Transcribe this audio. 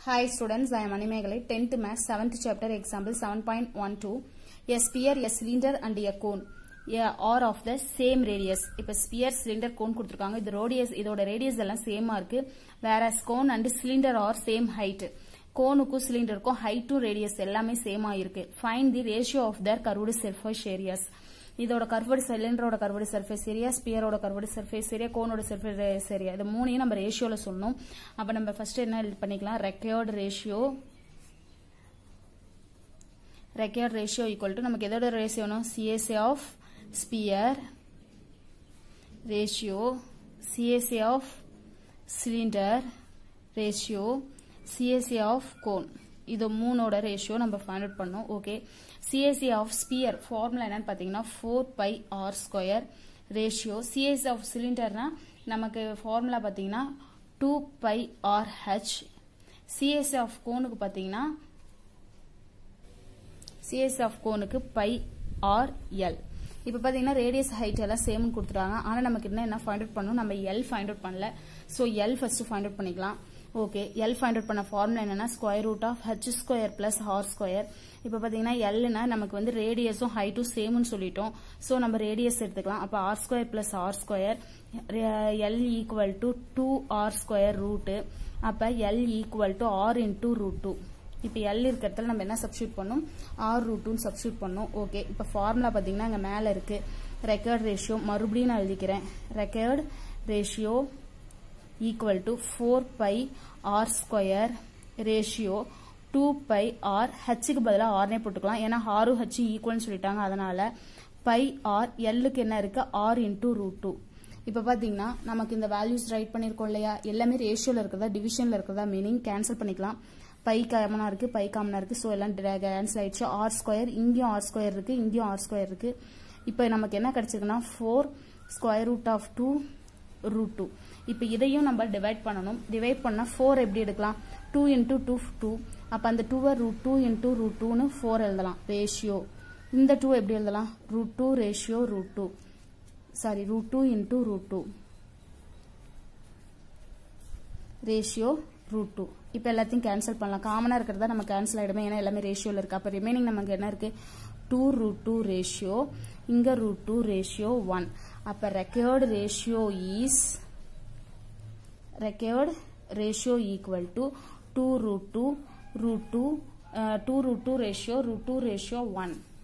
Hi students, I am Animegalai, 10th Maths, 7th chapter, example 7.12. A sphere, a cylinder and a cone a are of the same radius. இப்போ sphere, cylinder, cone கொடுத்திருக்காங்க. இது radius, இதோட radius எல்லாம் சேமா இருக்கு. Whereas cone and cylinder are same height. கோனுக்கும் சிலிண்டருக்கும் ஹைட்டும் ரேடியஸ் எல்லாமே சேமா இருக்கு find the ratio of their curved surface areas இதோட கர்வடு சிலிண்டரோட கர்வடு சர்ஃபேஸ் ஏரியா ஸ்பியரோட கர்வடு சர்ஃபேஸ் ஏரியா கோனோட சர்ஃபேஸ் ஏரியா இது மூணையும் நம்ம ரேஷியோல சொல்லணும் அப்ப நம்ம ஃபர்ஸ்ட் என்ன பண்ணிக்கலாம் required ratio required ratio equal to நமக்கு எதோட ரேஷியோனும் CSA of sphere ratio CSA of cylinder ratio CSA of cone இது மூணோட ரேஷியோ நம்ம ஃபைண்ட் அவுட் பண்ணோம் okay CSC of sphere formula என்னன்னு பார்த்தீங்கன்னா four pi r square ratio CSC of சிலிண்டர்னா நமக்கு ஃபார்முலா பார்த்தீங்கன்னா two pi r h CSC of கோனுக்கு பார்த்தீங்கன்னா சிஎஸ் ஆஃப் கோனுக்கு பை ஆர் எல் இப்போ பார்த்தீங்கன்னா ரேடியஸ் ஹைட் எல்லாம் சேம்னு கொடுத்துட்டாங்க ஆனால் நமக்கு என்ன என்ன ஃபைண்ட் அவுட் பண்ணணும் நம்ம எல் ஃபைண்ட் அவுட் பண்ணல so l first find out பண்ணிக்கலாம் ஓகே எல் ஃபைண்ட் அவுட் பண்ண ஃபார்முலா என்னன்னா square root of h square plus r square இப்போ பார்த்தீங்கன்னா எல்னா நமக்கு வந்து ரேடியஸும் ஹைட்டும் சேம்னு சொல்லிட்டோம் ஸோ நம்ம ரேடியஸ் எடுத்துக்கலாம் அப்போ r square plus r square l equal to two r square root அப்போ l equal to r into root two இப்போ எல் இருக்கிறதுல நம்ம என்ன சப்ஸ்டியூட் பண்ணோம் ஆர் ரூட்டுன்னு சப்ஸ்டியூட் பண்ணோம் ஓகே இப்போ ஃபார்முலா பார்த்தீங்கன்னா அங்கே மேலே இருக்கு ரெக்கார்ட் ரேஷியோ மறுபடியும் நான் எழுதிக்கிறேன் required ratio equal to four pi r square ratio two pi r ஹச்சுக்கு பதிலாக ஆர்னே போட்டுக்கலாம் ஏன்னா ஆரும் ஹச் ஈக்குவல்னு சொல்லிட்டாங்க அதனால பை ஆர் எல்லுக்கு என்ன இருக்கு ஆர் இன்டூ ரூட் டூ இப்போ பார்த்தீங்கன்னா நமக்கு இந்த வேல்யூஸ் ரைட் பண்ணியிருக்கோம் இல்லையா எல்லாமே ரேஷியோவில் இருக்கிறதா டிவிஷனில் இருக்கிறதா மீனிங் கேன்சல் பண்ணிக்கலாம் பை காமனா இருக்கு பை காமனா இருக்கு ஸோ எல்லாம் கேன்சல் ஆயிடுச்சு ஆர் ஸ்கொயர் இங்கேயும் ஆர் ஸ்கொயர் இருக்கு இங்கேயும் ஆர் ஸ்கொயர் இருக்கு இப்போ நமக்கு என்ன கிடைச்சிருக்குன்னா four square root of two root two இப்போ இதையும் நம்ம டிவைட் பண்ணணும் டிவைட் பண்ணால் ஃபோர் எப்படி எடுக்கலாம் டூ இன்டூ டூ டூ அப்போ அந்த டூவை ரூட் டூ இன்டூ ரூட் டூன்னு ஃபோர் எழுதலாம் ரேஷியோ இந்த டூ எப்படி எழுதலாம் root two ratio root two sorry root two into root two ratio root two இப்போ எல்லாத்தையும் கேன்சல் பண்ணலாம் காமனாக இருக்கிறதா நம்ம கேன்சல் ஆகிடுமே ஏன்னா எல்லாமே ரேஷியோவில் இருக்குது அப்போ ரிமைனிங் நமக்கு என்ன இருக்குது டூ ரூட் டூ ரேஷியோ இங்கே ரூட் டூ ரேஷியோ ஒன் அப்போ record ratio is record ratio equal to two root two root two two root two ratio root two ratio one